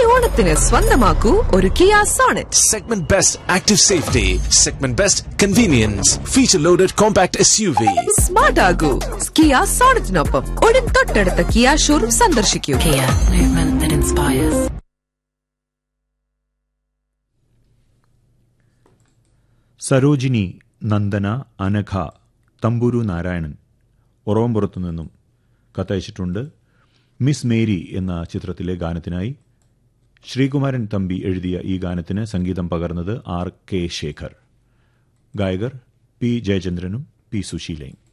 ഓണത്തിന് സ്വന്തമാക്കൂ ഒരു Kia Sonet Segment Best Active Safety, Segment Best Convenience, Feature Loaded Compact SUV. Smart ആകൂ Kia സോണറ്റിനൊപ്പം ഉടൻ തൊട്ടടുത്ത കിയ ഷോറൂം സന്ദർശിക്കൂ Kia, movement that inspires. Sarojini Nandana Anagha Thamburu Narayanan ഒറവംപുറത്തു നിന്നും കത്തയച്ചിട്ടുണ്ട് മിസ് മേരി എന്ന ചിത്രത്തിലെ ഗാനത്തിനായി ശ്രീകുമാരൻ തമ്പി എഴുതിയ ഈ ഗാനത്തിന് സംഗീതം പകർന്നത് ആർ കെ ശേഖർ ഗായകർ പി ജയചന്ദ്രനും പി സുശീലയും